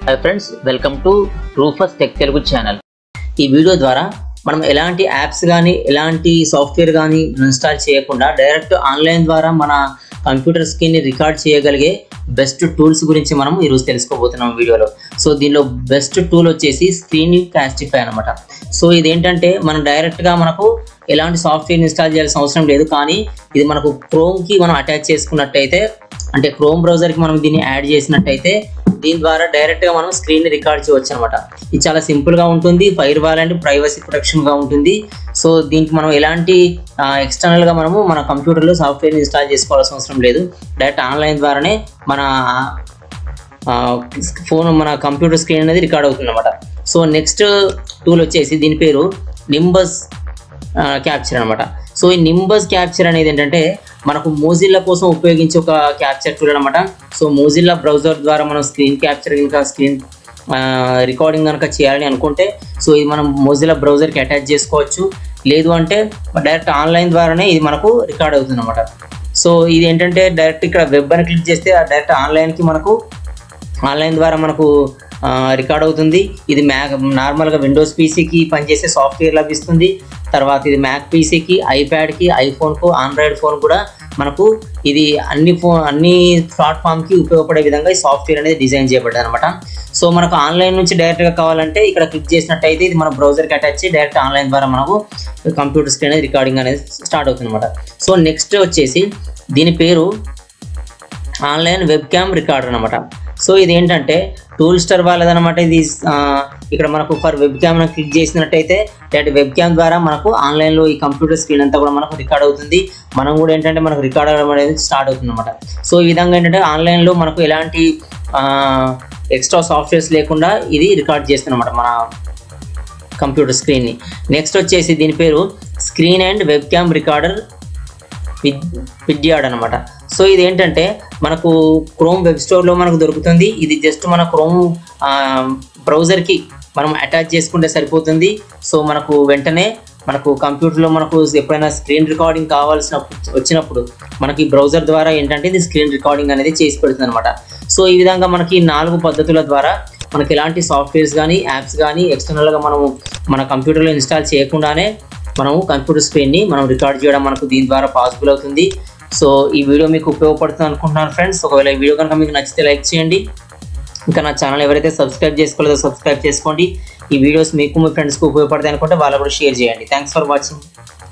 hi friends welcome to Rufus tech Telugu channel ఈ video ద్వారా మనం ఎలాంటి యాప్స్ కానీ ఎలాంటి సాఫ్ట్వేర్ కానీ ఇన్స్టాల్ చేయకుండా డైరెక్ట్ ఆన్లైన్ ద్వారా మన కంప్యూటర్ స్క్రీన్ని రికార్డ్ చేయగలిగే బెస్ట్ టూల్స్ గురించి మనం ఈరోజు తెలుసుకోబోతున్నాం వీడియోలో సో దీనిలో బెస్ట్ టూల్ వచ్చేసి స్క్రీన్ కాస్టిఫై అనమాట సో ఇదేంటంటే మనం డైరెక్ట్గా మనకు ఎలాంటి సాఫ్ట్వేర్ ఇన్స్టాల్ చేయాల్సిన అవసరం లేదు కానీ ఇది మనకు క్రోమ్కి మనం అటాచ్ చేసుకున్నట్టయితే అంటే క్రోమ్ బ్రౌజర్కి మనం దీన్ని యాడ్ చేసినట్టయితే దీని ద్వారా డైరెక్ట్గా మనం స్క్రీన్ రికార్డ్ చేయవచ్చు అనమాట ఇది చాలా సింపుల్గా ఉంటుంది ఫైర్ వాల్ అండ్ ప్రైవసీ ప్రొటెక్షన్గా ఉంటుంది సో దీనికి మనం ఎలాంటి ఎక్స్టర్నల్గా మనము మన కంప్యూటర్లో సాఫ్ట్వేర్ ఇన్స్టాల్ చేసుకోవాల్సిన అవసరం లేదు డైరెక్ట్ ఆన్లైన్ ద్వారానే మన ఫోన్ మన కంప్యూటర్ స్క్రీన్ అనేది రికార్డ్ అవుతుంది అనమాట సో నెక్స్ట్ టూల్ వచ్చేసి దీని పేరు నింబస్ క్యాప్చర్ అనమాట సో ఈ నింబస్ క్యాప్చర్ అనేది ఏంటంటే మనకు మోజిల్లా కోసం ఉపయోగించే ఒక క్యాప్చర్ టూల్ అనమాట సో మోజిల్లా బ్రౌజర్ ద్వారా మనం స్క్రీన్ క్యాప్చర్ ఇంకా స్క్రీన్ రికార్డింగ్ కనుక చేయాలని అనుకుంటే సో ఇది మనం మోజిల్లా బ్రౌజర్కి అటాచ్ చేసుకోవచ్చు లేదు అంటే డైరెక్ట్ ఆన్లైన్ ద్వారానే ఇది మనకు రికార్డ్ అవుతుంది అనమాట సో ఇది ఏంటంటే డైరెక్ట్ ఇక్కడ వెబ్ అని క్లిక్ చేస్తే డైరెక్ట్ ఆన్లైన్కి మనకు ఆన్లైన్ ద్వారా మనకు రికార్డ్ అవుతుంది ఇది మ్యాక్ నార్మల్గా విండోస్ పీసీకి పనిచేసే సాఫ్ట్వేర్ లభిస్తుంది తర్వాత ఇది మ్యాక్ పీసీకి ఐప్యాడ్కి ఐఫోన్కు ఆండ్రాయిడ్ ఫోన్ కూడా మనకు ఇది అన్ని ఫోన్ అన్ని ప్లాట్ఫామ్కి ఉపయోగపడే విధంగా ఈ సాఫ్ట్వేర్ అనేది డిజైన్ చేయబడ్డది అనమాట సో మనకు ఆన్లైన్ నుంచి డైరెక్ట్గా కావాలంటే ఇక్కడ క్లిక్ చేసినట్టయితే ఇది మన బ్రౌజర్కి అటాచ్ చేసి డైరెక్ట్ ఆన్లైన్ ద్వారా మనకు కంప్యూటర్ స్క్రీన్ అనేది రికార్డింగ్ అనేది స్టార్ట్ అవుతుంది అనమాట సో నెక్స్ట్ వచ్చేసి దీని పేరు ఆన్లైన్ వెబ్ క్యామ్ రికార్డర్ అనమాట సో ఇది ఏంటంటే టూల్ స్టార్ వాళ్ళదనమాట ఇది ఆ, ఇక్కడ మనకు ఫర్ వెబ్ క్యామ్ క్లిక్ చేసినట్టయితే డైరెక్ట్ వెబ్ క్యామ్ ద్వారా మనకు ఆన్లైన్లో ఈ కంప్యూటర్ స్క్రీన్ అంతా కూడా మనకు రికార్డ్ అవుతుంది మనం కూడా ఏంటంటే మనకు రికార్డ్ అవ్వడం అనేది స్టార్ట్ అవుతుంది అనమాట సో ఈ విధంగా ఏంటంటే ఆన్లైన్లో మనకు ఎలాంటి ఎక్స్ట్రా సాఫ్ట్వేర్స్ లేకుండా ఇది రికార్డ్ చేస్తుందన్నమాట మన కంప్యూటర్ స్క్రీన్ని నెక్స్ట్ వచ్చేసి దీని పేరు screen and webcam recorder with విద్యాడ్ అనమాట సో ఇది ఏంటంటే మనకు క్రోమ్ వెబ్ స్టోర్లో మనకు దొరుకుతుంది ఇది జస్ట్ మన క్రోమ్ బ్రౌజర్కి మనం అటాచ్ చేసుకుంటే సరిపోతుంది సో మనకు వెంటనే మనకు కంప్యూటర్లో మనకు ఎప్పుడైనా స్క్రీన్ రికార్డింగ్ కావాల్సిన వచ్చినప్పుడు మనకి బ్రౌజర్ ద్వారా ఏంటంటే ఇది స్క్రీన్ రికార్డింగ్ అనేది చేసి పెడుతుంది అనమాట సో ఈ విధంగా మనకి నాలుగు పద్ధతుల ద్వారా మనకి ఎలాంటి సాఫ్ట్వేర్స్ కానీ యాప్స్ కానీ ఎక్స్టర్నల్గా మనము మన కంప్యూటర్లో ఇన్స్టాల్ చేయకుండానే మనము కంప్యూటర్ స్క్రీన్ని మనం రికార్డ్ చేయడం మనకు దీని ద్వారా పాసిబుల్ అవుతుంది సో ఈ వీడియో మీకు ఉపయోగపడుతుంది అనుకుంటున్నాను ఫ్రెండ్స్ ఒకవేళ ఈ వీడియో కనుక మీకు నచ్చితే లైక్ చేయండి ఇంకా నా ఛానల్ ఎవరైతే సబ్స్క్రైబ్ చేసుకోలేదో సబ్స్క్రైబ్ చేసుకోండి ఈ వీడియోస్ మీకు మీ ఫ్రెండ్స్కి ఉపయోగపడతాయి అనుకుంటే వాళ్ళకు కూడా షేర్ చేయండి థ్యాంక్స్ ఫర్ వాచింగ్